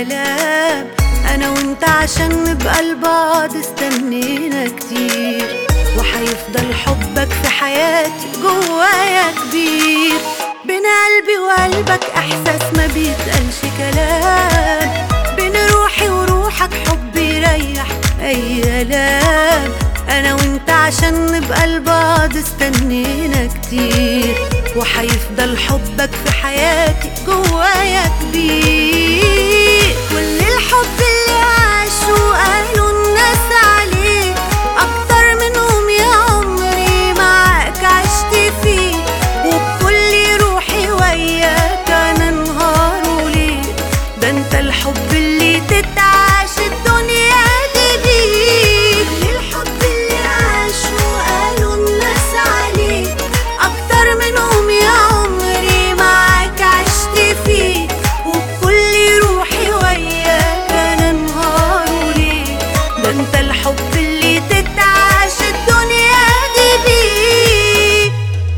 كلام انا وانت عشان نبقى لبعض استنينا كتير وحيفضل حبك في حياتي جوايا كبير بين قلبي وقلبك احساس ما بيتقالش كلام بين روحي وروحك حب يريح اي كلام انا وانت عشان نبقى لبعض استنينا كتير وحيفضل حبك في حياتي جوايا كبير كل الحب اللي عاشوا قالوا الناس عليه اكتر منهم يا عمري معاك عشت فيه وبكل روحي وياك انا نهار وليل ده انت الحب اللي تتعاش الدنيا دي بيه كل الحب اللي عاشوا قالوا الناس عليه اكتر منهم يا عمري معاك عشت فيه وبكل روحي وياك انا نهار وليل ده انت الحب اللي تتعاش الدنيا دي بيه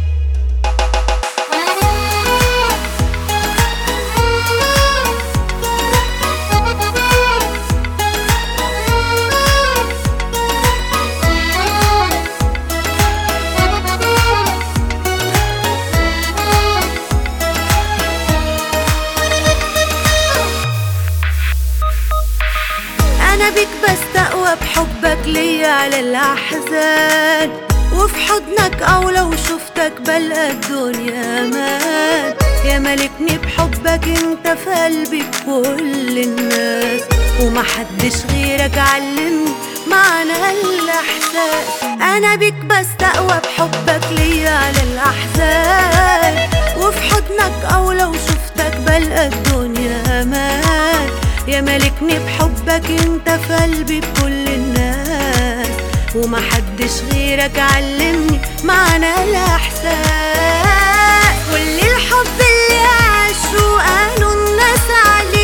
انا بيك بستقوى بحبك ليا على الاحزان وفي حضنك او لو شفتك بلقى الدنيا امان يا ملكني بحبك انت في قلبي كل الناس ومحدش غيرك علمني معنى الاحساس انا بيك بستقوى بحبك ليا على الاحزان وفي حضنك او لو شفتك بلقى الدنيا امان يا ملكني بحبك انت في قلبي بكل الناس ومحدش غيرك علمني معنى الاحساس كل الحب اللي عاشوا قالوا الناس عليه